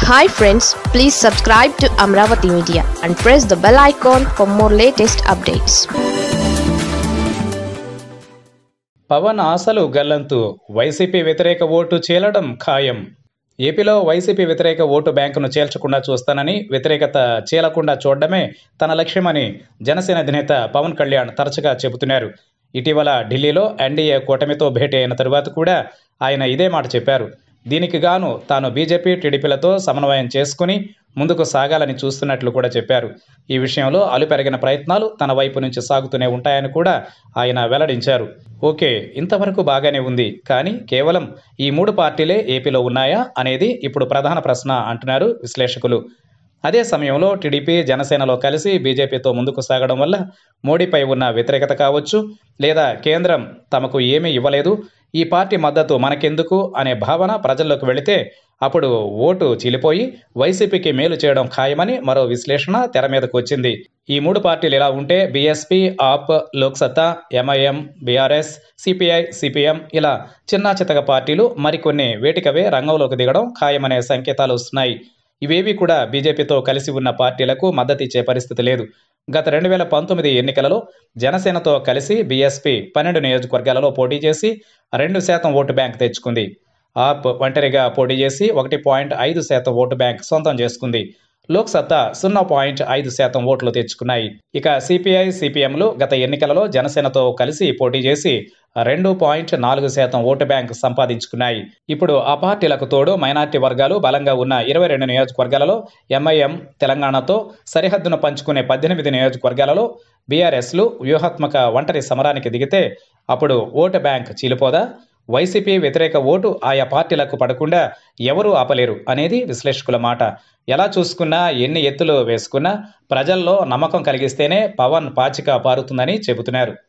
hi friends please subscribe to Amaravati media and press the bell icon for more latest updates Pawan ఆశలు గల్లంతు YCP వ్యతిరేక vote చీలడం ఖాయం ఏపీలో YCP వ్యతిరేక ఓటు బ్యాంకును చేల్చకుండా చూస్తానని వ్యతిరేకత చీలకుండా చూడడమే తన లక్ష్యమని జనసేన అధినేత పవన్ కళ్యాణ్ తరచుగా చెబుతున్నారు ఇటీవల ఢిల్లీలో ఎన్డీఏ కూటమితో భేటీ అయిన తరువాత కూడా ఆయన ఇదే మాట చెప్పారు దీనికి గాను తాను బీజేపీ టీడీపీలతో సమన్వయం చేసుకుని ముందుకు సాగాలని చూస్తున్నట్లు కూడా చెప్పారు ఈ విషయంలో అలుపెరగిన ప్రయత్నాలు తన వైపు నుంచి సాగుతూనే ఉంటాయని కూడా ఆయన వెల్లడించారు ఓకే ఇంతవరకు బాగానే ఉంది కానీ కేవలం ఈ మూడు పార్టీలే ఏపీలో ఉన్నాయా అనేది ఇప్పుడు ప్రధాన ప్రశ్న అంటున్నారు విశ్లేషకులు అదే సమయంలో టీడీపీ జనసేనలో కలిసి బీజేపీతో ముందుకు సాగడం వల్ల మోడీపై ఉన్న వ్యతిరేకత కావచ్చు లేదా కేంద్రం తమకు ఏమీ ఇవ్వలేదు ఈ పార్టీ మద్దతు మనకెందుకు అనే భావన ప్రజల్లోకి వెళితే అప్పుడు ఓటు చీలిపోయి వైసీపీకి మేలు చేయడం ఖాయమని మరో విశ్లేషణ తెర మీదకు వచ్చింది ఈ మూడు పార్టీలు ఇలా ఉంటే బీఎస్పీ ఆప్ లోక్సత్తా ఎంఐఎం బీఆర్ఎస్ సిపిఐ సిపిఎం ఇలా చిన్న చితక పార్టీలు మరికొన్ని వేటికవే రంగంలోకి దిగడం ఖాయమనే సంకేతాలు వస్తున్నాయి ఇవేవి కూడా బీజేపీతో కలిసి ఉన్న పార్టీలకు మద్దతిచ్చే పరిస్థితి లేదు గత రెండు వేల పంతొమ్మిది ఎన్నికలలో జనసేనతో కలిసి బీఎస్పీ పన్నెండు నియోజకవర్గాలలో పోటీ చేసి రెండు శాతం ఓటు బ్యాంక్ తెచ్చుకుంది ఆప్ ఒంటరిగా పోటీ చేసి ఒకటి పాయింట్ ఐదు శాతం ఓటు బ్యాంక్ సొంతం చేసుకుంది లోక్ సత్తా సున్నా పాయింట్ ఐదు శాతం ఓట్లు తెచ్చుకున్నాయి ఇక సిపిఐ సిపిఎంలు గత ఎన్నికలలో జనసేనతో కలిసి పోటీ చేసి రెండు పాయింట్ నాలుగు శాతం ఓటు బ్యాంక్ సంపాదించుకున్నాయి ఇప్పుడు ఆ పార్టీలకు తోడు మైనార్టీ వర్గాలు బలంగా ఉన్న ఇరవై రెండు నియోజకవర్గాలలో ఎంఐఎం తెలంగాణతో సరిహద్దును పంచుకునే పద్దెనిమిది నియోజకవర్గాలలో బీఆర్ఎస్లు వ్యూహాత్మక ఒంటరి సమరానికి దిగితే అప్పుడు ఓటు బ్యాంక్ చీలిపోదా వైసీపీ వ్యతిరేక ఓటు ఆయా పార్టీలకు పడకుండా ఎవరూ ఆపలేరు అనేది విశ్లేషకుల మాట ఎలా చూసుకున్నా ఎన్ని ఎత్తులు వేసుకున్నా ప్రజల్లో నమ్మకం కలిగిస్తేనే పవన్ పాచిక పారుతుందని చెబుతున్నారు